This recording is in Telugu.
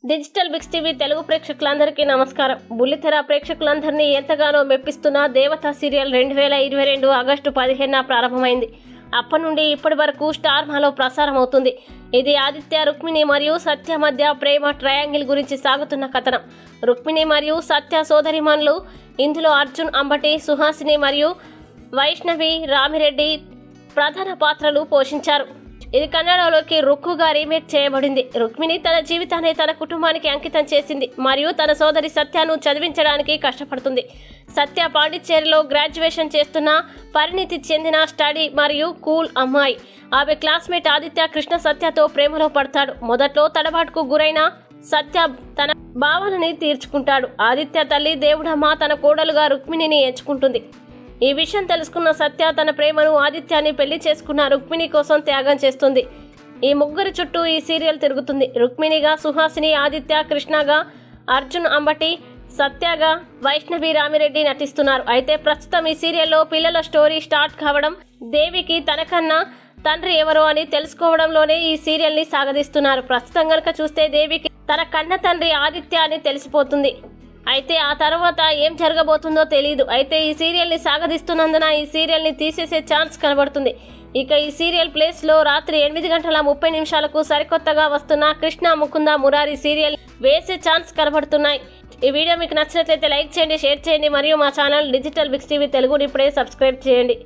డిజిటల్ బిక్స్ టీవీ తెలుగు ప్రేక్షకులందరికీ నమస్కారం బుల్లితెర ప్రేక్షకులందరినీ ఎంతగానో మెప్పిస్తున్న దేవత సీరియల్ రెండు వేల ఇరవై రెండు ఆగస్టు పదిహేనున ప్రారంభమైంది అప్పటి నుండి ఇప్పటి వరకు స్టార్ మాలో ప్రసారం అవుతుంది ఇది ఆదిత్య రుక్మిణి మరియు సత్య మధ్య ప్రేమ ట్రయాంగిల్ గురించి సాగుతున్న కథనం రుక్మిణి మరియు సత్య సోదరిమణులు ఇందులో అర్జున్ అంబటి సుహాసిని మరియు వైష్ణవి రామిరెడ్డి ప్రధాన పాత్రలు పోషించారు ఇది కన్నడలోకి రుక్కుగా రీమేక్ చేయబడింది రుక్మిణి తన జీవితాన్ని తన కుటుంబానికి అంకితం చేసింది మరియు తన సోదరి సత్యను చదివించడానికి కష్టపడుతుంది సత్య పాండిచ్చేరిలో గ్రాడ్యుయేషన్ చేస్తున్న పరిణితి చెందిన స్టడీ మరియు కూల్ అమ్మాయి ఆమె క్లాస్మేట్ ఆదిత్య కృష్ణ సత్యతో ప్రేమలో పడతాడు మొదట్లో తడబాటుకు గురైన సత్య తన భావనని తీర్చుకుంటాడు ఆదిత్య తల్లి దేవుడమ్మ తన కోడలుగా రుక్మిణిని ఎంచుకుంటుంది ఈ విషయం తెలుసుకున్న సత్య తన ప్రేమను ఆదిత్యాన్ని పెళ్లి చేసుకున్న రుక్మిణి కోసం త్యాగం చేస్తుంది ఈ ముగ్గురు చుట్టూ ఈ సీరియల్ తిరుగుతుంది రుక్మిణిగా సుహాసిని ఆదిత్య కృష్ణగా అర్జున్ అంబటి సత్యగా వైష్ణవి రామిరెడ్డి నటిస్తున్నారు అయితే ప్రస్తుతం ఈ సీరియల్లో పిల్లల స్టోరీ స్టార్ట్ కావడం దేవికి తనకన్నా తండ్రి ఎవరో అని తెలుసుకోవడంలోనే ఈ సీరియల్ ని సాగదీస్తున్నారు ప్రస్తుతం గనక చూస్తే దేవికి తన కన్న తండ్రి ఆదిత్య అని తెలిసిపోతుంది అయితే ఆ తర్వాత ఏం జరగబోతుందో తెలియదు అయితే ఈ సీరియల్ ని సాగదీస్తున్నందున ఈ సీరియల్ ని తీసేసే ఛాన్స్ కనబడుతుంది ఇక ఈ సీరియల్ ప్లేస్ లో రాత్రి ఎనిమిది గంటల ముప్పై నిమిషాలకు సరికొత్తగా వస్తున్న కృష్ణ ముకుంద మురారి సీరియల్ వేసే ఛాన్స్ కనబడుతున్నాయి ఈ వీడియో మీకు నచ్చినట్లయితే లైక్ చేయండి షేర్ చేయండి మరియు మా ఛానల్ డిజిటల్ బిక్స్ టీవీ తెలుగుని ఇప్పుడే సబ్స్క్రైబ్ చేయండి